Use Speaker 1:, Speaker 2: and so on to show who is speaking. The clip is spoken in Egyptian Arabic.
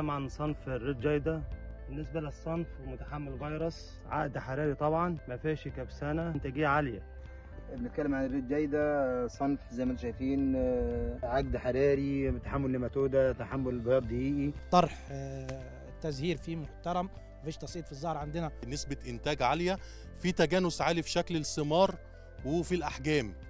Speaker 1: هنتكلم عن صنف الريد جايدا بالنسبة للصنف ومتحمل فيروس عقد حراري طبعا ما فيهش كبسانة انتاجية عالية
Speaker 2: بنتكلم عن الريد جايدة صنف زي ما انتم شايفين آه، عقد حراري تحمل نيماتودا تحمل جهاز دقيقي
Speaker 3: طرح آه، التزهير فيه محترم مفيش تصيد في الزهر عندنا
Speaker 4: نسبة إنتاج عالية في تجانس عالي في شكل الثمار وفي الأحجام